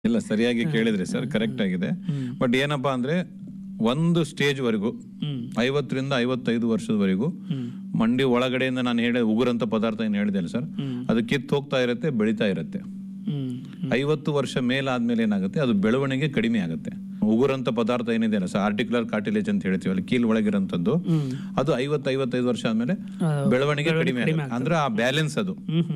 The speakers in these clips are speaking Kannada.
ಇಲ್ಲ ಸರಿಯಾಗಿ ಕೇಳಿದ್ರಿ ಸರ್ ಕರೆಕ್ಟ್ ಆಗಿದೆ ಬಟ್ ಏನಪ್ಪಾ ಅಂದ್ರೆ ಒಂದು ಸ್ಟೇಜ್ ವರೆಗೂ ಐವತ್ತರಿಂದ ಐವತ್ತೈದು ವರ್ಷದವರೆಗೂ ಮಂಡಿ ಒಳಗಡೆಯಿಂದ ನಾನು ಹೇಳಿದ ಉಗುರಂತ ಪದಾರ್ಥ ಏನು ಹೇಳಿದೆ ಸರ್ ಅದು ಕಿತ್ತು ಹೋಗ್ತಾ ಇರುತ್ತೆ ಬೆಳಿತಾ ಇರುತ್ತೆ ಐವತ್ತು ವರ್ಷ ಮೇಲಾದ್ಮೇಲೆ ಏನಾಗುತ್ತೆ ಅದು ಬೆಳವಣಿಗೆ ಕಡಿಮೆ ಆಗುತ್ತೆ ಉಗುರಂತ ಪದಾರ್ಥ ಏನಿದೆ ಅಲ್ಲ ಸರ್ ಆರ್ಟಿಕ್ಯುಲರ್ ಕಾರ್ಟಿಲೇಜ್ ಅಂತ ಹೇಳ್ತೀವಿ ಅಲ್ಲಿ ಕೀಲ್ ಒಳಗಿರೋಂಥದ್ದು ಅದು ಐವತ್ತು ಐವತ್ತೈದು ವರ್ಷ ಆದ್ಮೇಲೆ ಬೆಳವಣಿಗೆ ಕಡಿಮೆ ಆಗುತ್ತೆ ಅಂದ್ರೆ ಆ ಬ್ಯಾಲೆನ್ಸ್ ಅದು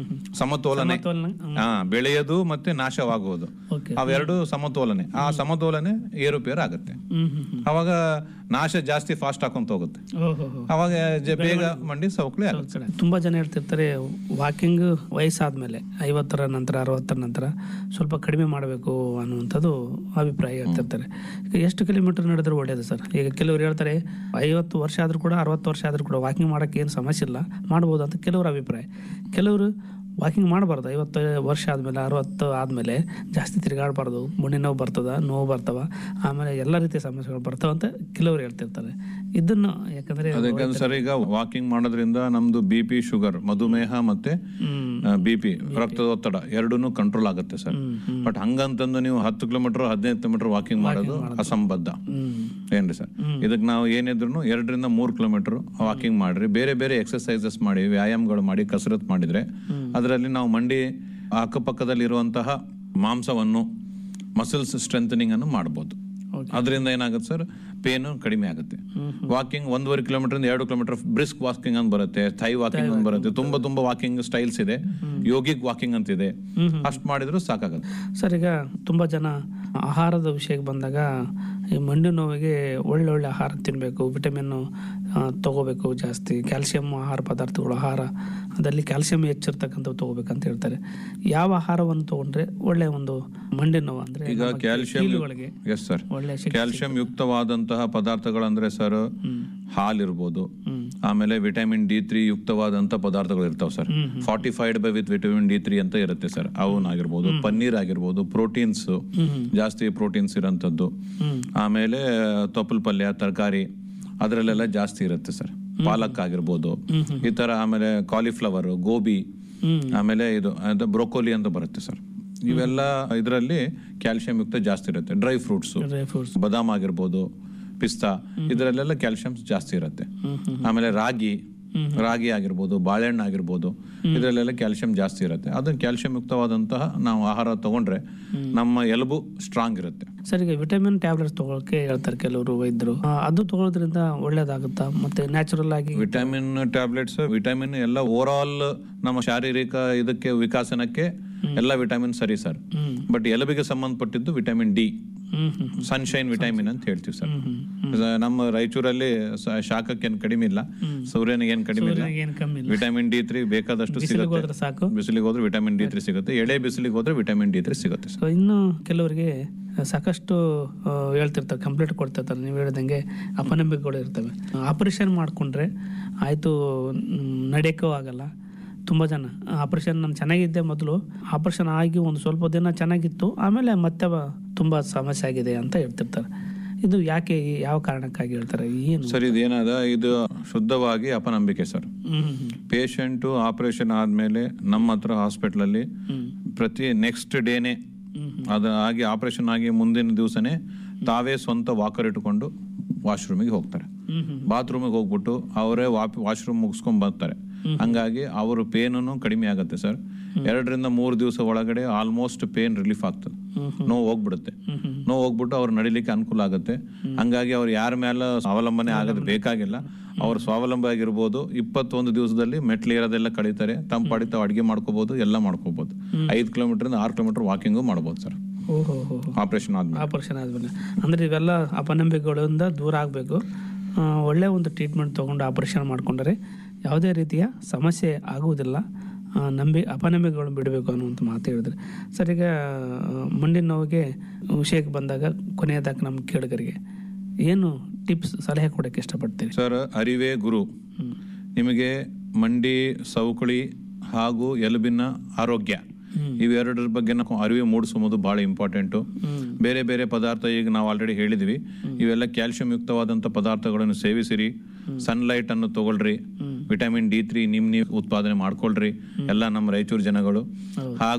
ಸಮತೋಲನೆ ಹಾ ಬೆಳೆಯೋದು ಮತ್ತೆ ನಾಶವಾಗುವುದು ಓಕೆ ಅವೆರಡು ಸಮತೋಲನೆ ಆ ಸಮತೋಲನೆ ಏರುಪೇರು ಆಗುತ್ತೆ ಅವಾಗ ನಾಶ ಜಾಸ್ತಿ ಫಾಸ್ಟ್ ಹಾಕೊಂತ ಹೋಗುತ್ತೆ ಓಹೋ ಅವಾಗ ಜ- ಬೇಗ ಮಂಡಿ ಸವಕಳಿ ಆಗುತ್ತೆ ತುಂಬಾ ಜನ ಹೇಳ್ತಿರ್ತಾರೆ ವಾಕಿಂಗ್ ವಯಸ್ಸಾದ್ಮೇಲೆ ಐವತ್ತರ ನಂತರ ಅರವತ್ತರ ನಂತರ ಸ್ವಲ್ಪ ಕಡಿಮೆ ಮಾಡಬೇಕು ಅನ್ನುವಂಥದ್ದು ಅಭಿಪ್ರಾಯ ಹೇಳ್ತಿರ್ತಾರೆ ಈಗ ಎಷ್ಟು ಕಿಲೋಮೀಟರ್ ನಡೆದ್ರೆ ಒಳ್ಳೇದು ಸರ್ ಈಗ ಕೆಲವರು ಹೇಳ್ತಾರೆ ಐವತ್ತು ವರ್ಷ ಆದ್ರೂ ಕೂಡ ಅರವತ್ತು ವರ್ಷ ಆದ್ರೂ ಕೂಡ ವಾಕಿಂಗ್ ಮಾಡಕ್ಕೆ ಏನು ಸಮಸ್ಯೆ ಇಲ್ಲ ಮಾಡ್ಬೋದು ಅಂತ ಕೆಲವ್ರ ಅಭಿಪ್ರಾಯ ಕೆಲವರು ವಾಕಿಂಗ್ ಮಾಡಬಾರ್ದು ಐವತ್ತು ವರ್ಷ ಆದಮೇಲೆ ಅರವತ್ತು ಆದಮೇಲೆ ಜಾಸ್ತಿ ತಿರುಗಾಡಬಾರ್ದು ಮುಣ್ಣಿ ನೋವು ಬರ್ತದ ನೋವು ಬರ್ತಾವ ಆಮೇಲೆ ಎಲ್ಲ ರೀತಿಯ ಸಮಸ್ಯೆಗಳು ಬರ್ತಾವ ಅಂತ ಕೆಲವರು ಹೇಳ್ತಿರ್ತಾರೆ ಇದನ್ನು ಯಾಕಂದ್ರೆ ಅದಕ್ಕೆ ಸರ್ ಈಗ ವಾಕಿಂಗ್ ಮಾಡೋದ್ರಿಂದ ನಮ್ದು ಬಿ ಪಿ ಶುಗರ್ ಮಧುಮೇಹ ಮತ್ತೆ ಹ್ಮ್ ಬಿ ಪಿ ರಕ್ತದೊತ್ತಡ ಎರಡೂ ಕಂಟ್ರೋಲ್ ಆಗುತ್ತೆ ಸರ್ ಬಟ್ ಹಂಗಂತಂದು ನೀವು ಹತ್ತು ಕಿಲೋಮೀಟರ್ ಹದಿನೈದು ಕಿಲೋಮೀಟರ್ ವಾಕಿಂಗ್ ಮಾಡೋದು ಅಸಂಬದ್ಧ ಹ್ಮ್ ಏನ್ರಿ ಸರ್ ಇದಕ್ಕೆ ನಾವು ಏನಿದ್ರು ಎರಡರಿಂದ ಮೂರು ಕಿಲೋಮೀಟರ್ ವಾಕಿಂಗ್ ಮಾಡ್ರಿ ಬೇರೆ ಬೇರೆ ಎಕ್ಸರ್ಸೈಸಸ್ ಮಾಡಿ ವ್ಯಾಯಾಮಗಳು ಮಾಡಿ ಕಸರತ್ ಮಾಡಿದ್ರೆ ಅದರಲ್ಲಿ ನಾವು ಮಂಡಿ ಅಕ್ಕಪಕ್ಕದಲ್ಲಿ ಇರುವಂತಹ ಮಾಂಸವನ್ನು ಮಸಲ್ಸ್ ಸ್ಟ್ರೆಂಥನಿಂಗ್ ಅನ್ನು ಮಾಡ್ಬೋದು Okay. ಅದರಿಂದ ಏನಾಗುತ್ತೆ ಸರ್ ಪೇನು ಕಡಿಮೆ ಆಗುತ್ತೆ ವಾಕಿಂಗ್ ಒಂದೂವರೆ ಕಿಲೋಮೀಟರ್ ಇಂದ ಎರಡು ಕಿಲೋಮೀಟರ್ ಬ್ರಿಸ್ಕ್ ವಾಕಿಂಗ್ ಅಂತ ಬರುತ್ತೆ ಥೈ ವಾಕಿಂಗ್ ಅಂತ ಬರುತ್ತೆ ತುಂಬಾ ತುಂಬಾ ವಾಕಿಂಗ್ ಸ್ಟೈಲ್ಸ್ ಇದೆ ಯೋಗಿಕ್ ವಾಕಿಂಗ್ ಅಂತ ಇದೆ ಅಷ್ಟು ಮಾಡಿದ್ರು ಸಾಕಾಗುತ್ತೆ ಸರ್ ಈಗ ತುಂಬ ಜನ ಆಹಾರದ ವಿಷಯಕ್ಕೆ ಬಂದಾಗ ಈ ಮಂಡಿ ನೋವಿಗೆ ಒಳ್ಳೆ ಒಳ್ಳೆ ಆಹಾರ ತಿನ್ನಬೇಕು ವಿಟಮಿನ್ನು ತಗೋಬೇಕು ಜಾಸ್ತಿ ಕ್ಯಾಲ್ಸಿಯಂ ಆಹಾರ ಪದಾರ್ಥಗಳು ಆಹಾರ ಅದರಲ್ಲಿ ಕ್ಯಾಲ್ಸಿಯಂ ಹೆಚ್ಚಿರ್ತಕ್ಕಂಥವು ತಗೋಬೇಕಂತ ಹೇಳ್ತಾರೆ ಯಾವ ಆಹಾರವನ್ನು ತಗೊಂಡ್ರೆ ಒಳ್ಳೆ ಒಂದು ಮಂಡಿ ನೋವು ಅಂದ್ರೆ ಈಗ ನಮ್ಮ ಕ್ಯಾಲ್ಸಿಯಂ ಕೀಲುಗಳಿಗೆ ಎಸ್ ಸರ್ ಒಳ್ಳೆ ಶಕ್ತಿ ಕ್ಯಾಲ್ಸಿಯಂ ಯುಕ್ತವಾದಂತಹ ಪದಾರ್ಥಗಳಂದ್ರೆ ಸರ್ ಹಾಲಿರ್ಬೋದು ಹ್ಮ್. ಆಮೇಲೆ ವಿಟಮಿನ್ ಡಿ ತ್ರೀ ಯುಕ್ತವಾದಂತ ಪದಾರ್ಥಗಳು ಇರ್ತಾವ sir fortified by with vitamin D three ಅಂತ ಇರುತ್ತೆ ಸರ್ ಅವನಾಗಿರ್ಬೋದು ಪನ್ನೀರ್ ಆಗಿರ್ಬೋದು ಪ್ರೋಟೀನ್ಸ್ ಜಾಸ್ತಿ ಪ್ರೋಟೀನ್ಸ್ ಇರೋಂಥದ್ದು ಹ್ಮ್. ಆಮೇಲೆ ತೊಪ್ಪಲ್ ಪಲ್ಯ ತರಕಾರಿ ಅದರಲ್ಲೆಲ್ಲ ಜಾಸ್ತಿ ಇರುತ್ತೆ ಸರ್ ಪಾಲಕ್ ಆಗಿರ್ಬೋದು ಈ ತರ ಆಮೇಲೆ ಕಾಲಿಫ್ಲವರ್ ಗೋಬಿ ಹ್ಮ್. ಆಮೇಲೆ ಇದು ಬ್ರೋಕೋಲಿ ಅಂತ ಬರುತ್ತೆ ಸರ್ ಇವೆಲ್ಲ ಇದರಲ್ಲಿ ಕ್ಯಾಲ್ಸಿಯಂ ಯುಕ್ತ ಜಾಸ್ತಿ ಇರುತ್ತೆ ಡ್ರೈ ಫ್ರೂಟ್ಸ್ ಡ್ರೈ ಫ್ರೂಟ್ಸ್ ಬಾದಾಮ್ ಆಗಿರ್ಬೋದು ಪಿಸ್ತಾ ಇದರಲ್ಲೆಲ್ಲ ಕ್ಯಾಲ್ಸಿಯಂ ಜಾಸ್ತಿ ಇರುತ್ತೆ ಆಮೇಲೆ ರಾಗಿ ರಾಗಿ ಆಗಿರ್ಬೋದು ಬಾಳೆಹಣ್ಣು ಆಗಿರ್ಬೋದು ಇದರಲ್ಲೆಲ್ಲ ಕ್ಯಾಲ್ಸಿಯಂ ಜಾಸ್ತಿ ಇರುತ್ತೆ ಅದನ್ನ ಕ್ಯಾಲ್ಸಿಯಂ ಯುಕ್ತವಾದಂತಹ ನಾವು ಆಹಾರ ತಗೊಂಡ್ರೆ ನಮ್ಮ ಎಲುಬು ಸ್ಟ್ರಾಂಗ್ ಇರುತ್ತೆ ಸರ್ ಈಗ ವಿಟಮಿನ್ ಟ್ಯಾಬ್ಲೆಟ್ಸ್ ತಗೊಳಕ್ಕೆ ಹೇಳ್ತಾರೆ ಕೆಲವರು ವೈದ್ಯರು ಆ, ಅದು ತಗೊಳ್ಳೋದ್ರಿಂದ ಒಳ್ಳೇದಾಗುತ್ತಾ ಮತ್ತೆ ನ್ಯಾಚುರಲ್ ಆಗಿ ವಿಟಮಿನ್ ಟ್ಯಾಬ್ಲೆಟ್ಸ್ ವಿಟಮಿನ್ ಎಲ್ಲ ಓವರ್ ಆಲ್ ನಮ್ಮ ಶಾರೀರಿಕ ಇದಕ್ಕೆ ವಿಕಾಸನಕ್ಕೆ ಎಲ್ಲ ವಿಟಮಿನ್ ಸರಿ ಸರ್ ಹ್ಮ್ ಬಟ್ ಎಲುಬಿಗೆ ಸಂಬಂಧಪಟ್ಟಿದ್ದು vitamin D hmm hmm sunshine vitamin ಅಂತ ಹೇಳ್ತೀವಿ ಸರ್ ಹ್ಮ್ ನಮ್ಮ ರಾಯಚೂರಲ್ಲಿ ಸ- ಶಾಖಕ್ಕೆ ಏನ್ ಕಡಿಮೆ ಇಲ್ಲ ಸೂರ್ಯನಿಗೆ ಏನ್ ಕಡಿಮೆ ಇಲ್ಲ ಏನು ಕಮ್ಮಿ ಇಲ್ಲ ವಿಟಮಿನ್ ಡಿ ತ್ರೀ ಬೇಕಾದಷ್ಟು ಬಿಸಿಲಿಗೆ ಸಿಗುತ್ತೆ ಹೋದ್ರೆ ಸಾಕು ಬಿಸಿಲಿಗೆ ಹೋದ್ರೆ ವಿಟಮಿನ್ ಡಿ ತ್ರೀ ಸಿಗುತ್ತೆ ಎಳೆ ಬಿಸಿಲಿಗೆ ಹೋದ್ರೆ ವಿಟಮಿನ್ ಡಿ ತ್ರೀ ಸಿಗುತ್ತೆ ಸರ್ ಸೊ ಇನ್ನು ಕೆಲವರಿಗೆ ಸಾಕಷ್ಟು ಆ, ಹೇಳ್ತಿರ್ತಾರೆ ಕಂಪ್ಲೇಂಟ್ ಕೊಡ್ತಿರ್ತಾರೆ ನೀವು ಹೇಳ್ದಂಗೆ ಅಪನಂಬಿಕೆಗಳು ಇರ್ತವೆ ಆಪರೇಷನ್ ಮಾಡಿಕೊಂಡ್ರೆ ಆಯಿತು ನಡೆಯೋಕ್ಕೂ ಆಗಲ್ಲ ತುಂಬ ಜನ ಆಪರೇಷನ್ ನಾನು ಚೆನ್ನಾಗಿದ್ದೆ ಮೊದಲು ಆಪರೇಷನ್ ಆಗಿ ಒಂದು ಸ್ವಲ್ಪ ದಿನ ಚೆನ್ನಾಗಿತ್ತು ಆಮೇಲೆ ಮತ್ತೆ ಬ- ತುಂಬ ಸಮಸ್ಯೆ ಆಗಿದೆ ಅಂತ ಹೇಳ್ತಿರ್ತಾರೆ ಇದು ಯಾಕೆ ಯಾವ ಕಾರಣಕ್ಕಾಗಿ ಹೇಳ್ತಾರೆ ಏನು ಸರ್ ಇದೇನದ ಇದು ಶುದ್ಧವಾಗಿ ಅಪನಂಬಿಕೆ ಸರ್ ಹ್ಮ್ ಪೇಷಂಟು ಆಪರೇಷನ್ ಆದ್ಮೇಲೆ ನಮ್ಮ ಹತ್ರ ಹಾಸ್ಪಿಟ್ಲಲ್ಲಿ ಹ್ಮ್ ಪ್ರತಿ ನೆಕ್ಸ್ಟ್ ಡೇನೆ ಹ್ಮ್ ಅದು ಆಗಿ ಆಪರೇಷನ್ ಆಗಿ ಮುಂದಿನ ದಿವಸನೇ ತಾವೇ ಸ್ವಂತ ವಾಕರ್ ಇಟ್ಕೊಂಡು ವಾಶ್ರೂಮಿಗೆ ಹೋಗ್ತಾರೆ ಹ್ಮ್ ಹ್ಮ್ ಬಾತ್ರೂಮಿಗೆ ಹೋಗ್ಬಿಟ್ಟು ಅವರೇ ವಾಪ್ ವಾಶ್ರೂಮ್ ಮುಗಿಸ್ಕೊಂಡ್ ಬರ್ತಾರೆ ಹಂಗಾಗಿ ಅವ್ರ ಪೇನು ಕಡಿಮೆ ಆಗುತ್ತೆ ಸರ್ ಎರಡರಿಂದ ಮೂರು ದಿವಸ ಒಳಗಡೆ ಆಲ್ಮೋಸ್ಟ್ ಪೇನ್ ರಿಲೀಫ್ ಆಗ್ತದೆ ಹ್ಮ್ ನೋವು ಹೋಗ್ಬಿಡುತ್ತೆ ಹ್ಮ್ ಹ್ಮ್ ನೋವು ಹೋಗ್ಬಿಟ್ಟು ಅವ್ರು ನಡಿಲಿಕ್ಕೆ ಅನುಕೂಲ ಆಗುತ್ತೆ ಹಂಗಾಗಿ ಅವ್ರು ಯಾರ ಮೇಲೆ ಅವಲಂಬನೆ ಆಗೋದು ಬೇಕಾಗಿಲ್ಲ ಅವ್ರು ಸ್ವಾವಲಂಬಿ ಆಗಿರ್ಬೋದು ಇಪ್ಪತ್ತೊಂದು ದಿವಸದಲ್ಲಿ ಮೆಟ್ಲು ಏರೋದೆಲ್ಲ ಕಳೀತಾರೆ ತಮ್ಮ ಪಾಡಿ ತಾವು ಅಡಿಗೆ ಮಾಡ್ಕೋಬಹುದು ಎಲ್ಲ ಮಾಡ್ಕೋಬಹುದು ಐದು ಕಿಲೋಮೀಟರ್ ಆರು ಕಿಲೋಮೀಟರ್ ವಾಕಿಂಗು ಮಾಡ್ಬೋದು ಸರ್ ಓಹೋ ಹೋ ಹೋ ಆಪರೇಷನ್ ಆದ್ಮೇಲೆ ಆಪರೇಷನ್ ಆದಮೇಲೆ ಅಂದರೆ ಇವೆಲ್ಲ ಅಪನಂಬಿಕೆಗಳಿಂದ ದೂರ ಆಗಬೇಕು ಒಳ್ಳೆಯ ಒಂದು ಟ್ರೀಟ್ಮೆಂಟ್ ತೊಗೊಂಡು ಆಪರೇಷನ್ ಮಾಡಿಕೊಂಡ್ರೆ ಯಾವುದೇ ರೀತಿಯ ಸಮಸ್ಯೆ ಆಗುವುದಿಲ್ಲ ಆ, ನಂಬಿ ಅಪನಂಬಿಕೆಗಳನ್ನು ಬಿಡಬೇಕು ಅನ್ನುವಂಥ ಮಾತು ಹೇಳಿದ್ರೆ ಸರ್ ಈಗ ಆ, ಮಂಡಿನ ನೋವಿಗೆ ವಿಷಯಕ್ಕೆ ಬಂದಾಗ ಕೊನೆಯದಾಗಿ ನಮ್ಮ ಕೇಳುಗರಿಗೆ ಏನು ಟಿಪ್ಸ್ ಸಲಹೆ ಕೊಡೋಕ್ಕೆ ಇಷ್ಟಪಡ್ತೀರಿ ಸರ್ ಅರಿವೇ ಗುರು ನಿಮಗೆ ಮಂಡಿ ಸವಕಳಿ ಹಾಗೂ ಎಲುಬಿನ ಆರೋಗ್ಯ ಇವೆರಡರ ಬಗ್ಗೆ ನಾವು ಅರಿವು ಮೂಡಿಸುವುದು ಬಹಳ ಇಂಪಾರ್ಟೆಂಟು ಹ್ಮ್. ಬೇರೆ ಬೇರೆ ಪದಾರ್ಥ ಈಗ ನಾವು ಆಲ್ರೆಡಿ ಹೇಳಿದ್ವಿ ಇವೆಲ್ಲ ಕ್ಯಾಲ್ಸಿಯಂ ಯುಕ್ತವಾದಂಥ ಪದಾರ್ಥಗಳನ್ನು ಸೇವಿಸಿರಿ ಸನ್ಲೈಟ್ ಅನ್ನು ತಗೊಳ್ರಿ ವಿಟಮಿನ್ ಡಿ ತ್ರೀ ನಿಮ್ ನೀವು ಉತ್ಪಾದನೆ ಮಾಡ್ಕೊಳ್ರಿ ಎಲ್ಲ ನಮ್ಮ ರಾಯಚೂರು ಜನಗಳು ಹಾಗೂ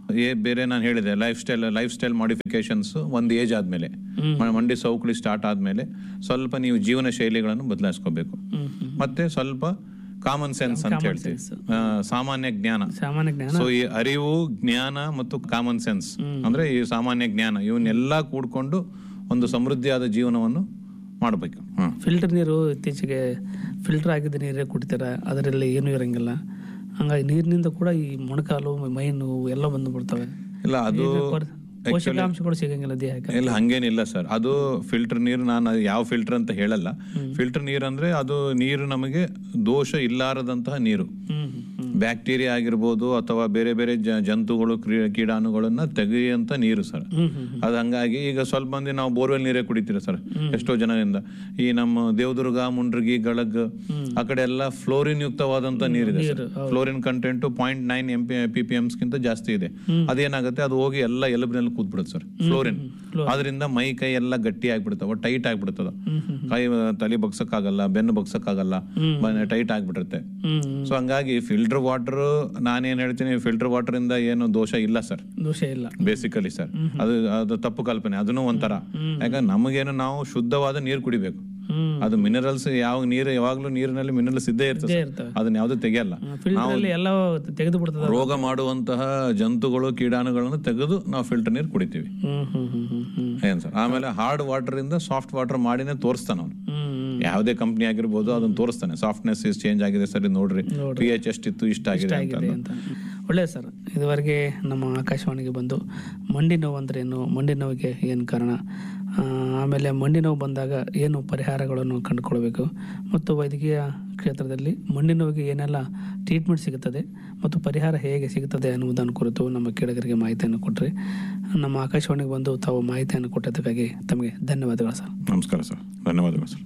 ಏ ಬೇರೆ ನಾನು ಹೇಳಿದೆ lifestyle lifestyle modifications ಒಂದು ಏಜ್ ಆದ್ಮೇಲೆ ಮ- ಮಂಡಿ ಸೌಕಳಿ ಸ್ಟಾರ್ಟ್ ಆದ್ಮೇಲೆ ಸ್ವಲ್ಪ ನೀವು ಜೀವನ ಶೈಲಿಗಳನ್ನು ಬದಲಾಯಿಸ್ಕೋಬೇಕು ಹ್ಮ್ ಹ್ಮ್ ಮತ್ತೆ ಸ್ವಲ್ಪ ಕಾಮನ್ ಸೆನ್ಸ್ ಅಂತ ಹೇಳ್ತೀವಿ ಆ, ಸಾಮಾನ್ಯ ಜ್ಞಾನ ಸಾಮಾನ್ಯ ಜ್ಞಾನ ಸೊ ಈ ಅರಿವು ಜ್ಞಾನ ಮತ್ತು ಕಾಮನ್ ಸೆನ್ಸ್ ಅಂದ್ರೆ ಈ ಸಾಮಾನ್ಯ ಜ್ಞಾನ ಇವನ್ನೆಲ್ಲ ಕೂಡ್ಕೊಂಡು ಒಂದು ಸಮೃದ್ಧಿಯಾದ ಜೀವನವನ್ನು ಮಾಡಬೇಕು ಹ್ಮ್ ಫಿಲ್ಟರ್ ನೀರು ಇತ್ತೀಚೆಗೆ ಫಿಲ್ಟರ್ ಆಗಿದ್ದ ನೀರೇ ಕುಡಿತಾರೆ ಅದರಲ್ಲಿ ಏನೂ ಇರಂಗಿಲ್ಲ ಹಂಗಾಗಿ ನೀರಿನಿಂದ ಕೂಡ ಈ ಮೊಣಕಾಲು ಮೈ ನೋವು ಎಲ್ಲ ಬಂದು ಬಿಡ್ತವೆ ಇಲ್ಲ ಅದು ಪೋಷಕಾಂಶಗಳು ಸಿಗಂಗಿಲ್ಲ ದೇಹಕ್ಕೆ ಇಲ್ಲ ಹಂಗೇನಿಲ್ಲ ಸರ್ ಅದು ಫಿಲ್ಟರ್ ನೀರು ನಾನು ಅದು ಯಾವ ಫಿಲ್ಟರ್ ಅಂತ ಹೇಳಲ್ಲ ಫಿಲ್ಟರ್ ನೀರು ಅಂದ್ರೆ ಅದು ನೀರು ನಮಗೆ ದೋಷ ಇಲ್ಲಾರದಂತಹ ನೀರು ಹ್ಮ್ ಹ್ಮ್ ಬ್ಯಾಕ್ಟೀರಿಯಾ ಆಗಿರ್ಬೋದು ಅಥವಾ ಬೇರೆ ಬೇರೆ ಜ- ಜಂತುಗಳು ಕ್ರಿ- ಕೀಟಾಣುಗಳನ್ನ ತೆಗೆಯುವಂತ ನೀರು ಸರ್ ಹ್ಮ್ ಹ್ಮ್ ಅದು ಹಂಗಾಗಿ ಈಗ ಸ್ವಲ್ಪ ಮಂದಿ ನಾವು ಬೋರ್ವೆಲ್ ನೀರೇ ಕುಡಿತೀರ ಸರ್ ಎಷ್ಟೋ ಜನರಿಂದ ಈ ನಮ್ಮ ದೇವದುರ್ಗ ಮುಂಡ್ರಗಿ ಗಳಗ್ ಆ ಕಡೆ ಎಲ್ಲ ಫ್ಲೋರಿನ್ ಯುಕ್ತವಾದಂತ ನೀರಿದೆ sir fluorine content point nine M P P P ಗಿಂತ ಜಾಸ್ತಿ ಇದೆ ಅದೇನಾಗುತ್ತೆ ಅದು ಹೋಗಿ ಎಲ್ಲ ಎಲುಬಿನಲ್ಲಿ ಕೂತ್ಬಿಡುತ್ತೆ ಸರ್ ಫ್ಲೋರಿನ್ ಅದರಿಂದ ಮೈ ಕೈ ಎಲ್ಲ ಗಟ್ಟಿ ಆಗ್ಬಿಡ್ತಾವ ಟೈಟ್ ಆಗ್ಬಿಡ್ತದ ಕೈ ತಲೆ ಬಗ್ಸಕ್ಕಾಗಲ್ಲ ಬೆನ್ನು ಬಗ್ಸಕ್ಕಾಗಲ್ಲ ಟೈಟ್ ಆಗ್ಬಿಟ್ಟಿರುತ್ತೆ ಹ್ಮ್ ಸೊ ಹಂಗಾಗಿ ಫಿಲ್ಟರ್ ವಾಟರ್ ನಾನೇನ್ ಹೇಳ್ತೀನಿ ಫಿಲ್ಟರ್ ವಾಟರ್ ಇಂದ ಏನು ದೋಷ ಇಲ್ಲ ಸರ್ ದೋಷ ಇಲ್ಲ ಬೇಸಿಕಲಿ ಸರ್ ಅದು ಅದು ತಪ್ಪು ಕಲ್ಪನೆ ಅದನ್ನು ಒಂಥರ ಯಾಕಂದ್ರೆ ನಮಗೇನು ನಾವು ಶುದ್ಧವಾದ ನೀರು ಕುಡಿಬೇಕು ಹ್ಮ್ ಅದು ಮಿನರಲ್ಸ್ ಯಾವ ನೀರು ಯಾವಾಗ್ಲೂ ನೀರಿನಲ್ಲಿ ಮಿನರಲ್ಸ್ ಇದ್ದೇ ಇರ್ತದೆ ಇದೇ sir. ಇರ್ತವೆ ಅದನ್ನ ಯಾವ್ದು ತೆಗೆಯಲ್ಲ ಫಿಲ್ಟರ್ ಅಲ್ಲಿ ಎಲ್ಲ ತೆಗೆದು ಬಿಡ್ತದ ರೋಗ ಮಾಡುವಂತಹ ಜಂತುಗಳು ಕೀಟಾಣುಗಳನ್ನು ತೆಗೆದು ನಾವು ಫಿಲ್ಟರ್ ನೀರು ಕುಡಿತೀವಿ ಹ್ಮ್ ಹ್ಮ್ ಹ್ಮ್ ಹ್ಮ್ ಹ್ಮ್ ಏನ್ ಸರ್ ಆಮೇಲೆ ಹಾರ್ಡ್ ವಾಟರ್ ಇಂದ ಸಾಫ್ಟ್ ವಾಟರ್ ಮಾಡಿನೇ ತೋರಿಸ್ತಾನ ಅವನು ಹ್ಮ್ ಯಾವುದೇ ಕಂಪ್ನಿ ಆಗಿರ್ಬೋದು ಅದನ್ನ ತೋರಿಸ್ತಾನೆ ಸಾಫ್ಟ್ನೆಸ್ ಇಸ್ ಚೇಂಜ್ ಆಗಿದೆ ಸರಿ ನೋಡ್ರಿ ಪಿ ಎಚ್ ಎಷ್ಟಿತ್ತು ಇಷ್ಟ ಆಗಿದೆ ಅಂತ ಆಗಿದೆ ಅಂತ ಒಳ್ಳೆಯದು ಸರ್ ಇದುವರೆಗೆ ನಮ್ಮ ಆಕಾಶವಾಣಿಗೆ ಬಂದು ಮಂಡಿ ನೋವು ಅಂದ್ರೆ ಏನು ಮಂಡಿ ನೋವಿಗೆ ಏನು ಕಾರಣ ಆ, ಆಮೇಲೆ ಮಂಡಿ ನೋವು ಬಂದಾಗ ಏನು ಪರಿಹಾರಗಳನ್ನು ಕಂಡುಕೊಳ್ಬೇಕು ಮತ್ತು ವೈದ್ಯಕೀಯ ಕ್ಷೇತ್ರದಲ್ಲಿ ಮಂಡಿ ನೋವಿಗೆ ಏನೆಲ್ಲ ಟ್ರೀಟ್ಮೆಂಟ್ ಸಿಗುತ್ತದೆ ಮತ್ತು ಪರಿಹಾರ ಹೇಗೆ ಸಿಗುತ್ತದೆ ಅನ್ನುವುದನ್ನು ಕುರಿತು ನಮ್ಮ ಕೇಳಿಗರಿಗೆ ಮಾಹಿತಿಯನ್ನು ಕೊಟ್ಟರೆ ನಮ್ಮ ಆಕಾಶವಾಣಿಗೆ ಬಂದು ತಾವು ಮಾಹಿತಿಯನ್ನು ಕೊಟ್ಟದಕ್ಕಾಗಿ ತಮಗೆ ಧನ್ಯವಾದಗಳು ಸರ್ ನಮಸ್ಕಾರ ಸರ್ ಧನ್ಯವಾದಗಳು ಸರ್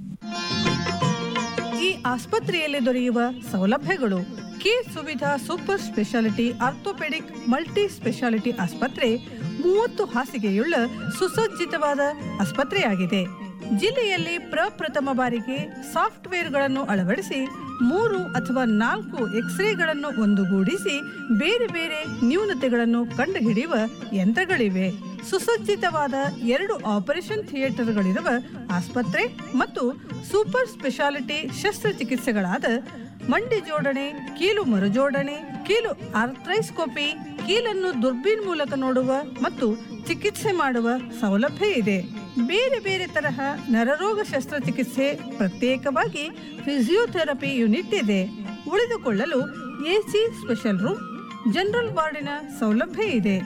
ಈ ಆಸ್ಪತ್ರೆಯಲ್ಲಿ ದೊರೆಯುವ ಸೌಲಭ್ಯಗಳು K Suvidha super speciality orthopaedic multi speciality ಆಸ್ಪತ್ರೆ ಮೂವತ್ತು ಹಾಸಿಗೆಯುಳ್ಳ ಸುಸಜ್ಜಿತವಾದ ಆಸ್ಪತ್ರೆಯಾಗಿದೆ ಜಿಲ್ಲೆಯಲ್ಲಿ ಪ್ರಪ್ರಥಮ ಬಾರಿಗೆ ಸಾಫ್ಟ್ವೇರ್ಗಳನ್ನು ಅಳವಡಿಸಿ ಮೂರು ಅಥವಾ ನಾಲ್ಕು ಎಕ್ಸ್ರೇಗಳನ್ನು ಒಂದುಗೂಡಿಸಿ ಬೇರೆ ಬೇರೆ ನ್ಯೂನತೆಗಳನ್ನು ಕಂಡುಹಿಡಿಯುವ ಯಂತ್ರಗಳಿವೆ ಸುಸಜ್ಜಿತವಾದ ಎರಡು ಆಪರೇಷನ್ ಥಿಯೇಟರ್ಗಳಿರುವ ಆಸ್ಪತ್ರೆ ಮತ್ತು ಸೂಪರ್ ಸ್ಪೆಷಾಲಿಟಿ ಶಸ್ತ್ರಚಿಕಿತ್ಸೆಗಳಾದ ಮಂಡಿ ಜೋಡಣೆ ಕೀಲು ಮರುಜೋಡಣೆ ಕೀಲು ಆರ್ಥ್ರೈಸ್ಕೋಪಿ ಕೀಲನ್ನು ದುರ್ಬೀನ್ ಮೂಲಕ ನೋಡುವ ಮತ್ತು ಚಿಕಿತ್ಸೆ ಮಾಡುವ ಸೌಲಭ್ಯ ಇದೆ ಬೇರೆ ಬೇರೆ ತರಹ ನರರೋಗ ಶಸ್ತ್ರಚಿಕಿತ್ಸೆ ಪ್ರತ್ಯೇಕವಾಗಿ ಫಿಸಿಯೋಥೆರಪಿ ಯೂನಿಟ್ ಇದೆ ಉಳಿದುಕೊಳ್ಳಲು ಎಸಿ ಸ್ಪೆಷಲ್ ರೂಮ್ ಜನರಲ್ ವಾರ್ಡಿನ ಸೌಲಭ್ಯ ಇದೆ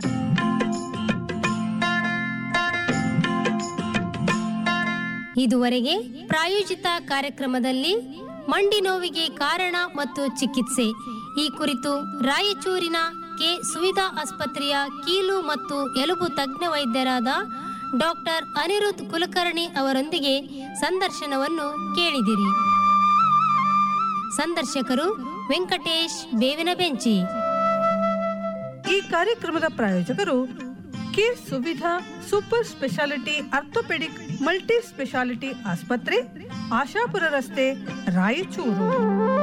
ಇದುವರೆಗೆ ಪ್ರಾಯೋಜಿತ ಕಾರ್ಯಕ್ರಮದಲ್ಲಿ ಮಂಡಿ ನೋವಿಗೆ ಕಾರಣ ಮತ್ತು ಚಿಕಿತ್ಸೆ ಈ ಕುರಿತು ರಾಯಚೂರಿನ ಕೆ ಸುವಿಧಾ ಆಸ್ಪತ್ರೆಯ ಕೀಲು ಮತ್ತು ಎಲುಬು ತಜ್ಞ ವೈದ್ಯರಾದ ಡಾಕ್ಟರ್ ಅನಿರುದ್ಧ್ ಕುಲಕರ್ಣಿ ಅವರೊಂದಿಗೆ ಸಂದರ್ಶನವನ್ನು ಕೇಳಿದಿರಿ ಸಂದರ್ಶಕರು ವೆಂಕಟೇಶ್ ಬೇವಿನ ಬೆಂಚಿ ಈ ಕಾರ್ಯಕ್ರಮದ ಪ್ರಾಯೋಜಕರು K Suvidha super speciality orthopaedic multi speciality ಆಸ್ಪತ್ರೆ ಆಶಾಪುರ ರಸ್ತೆ ರಾಯಚೂರು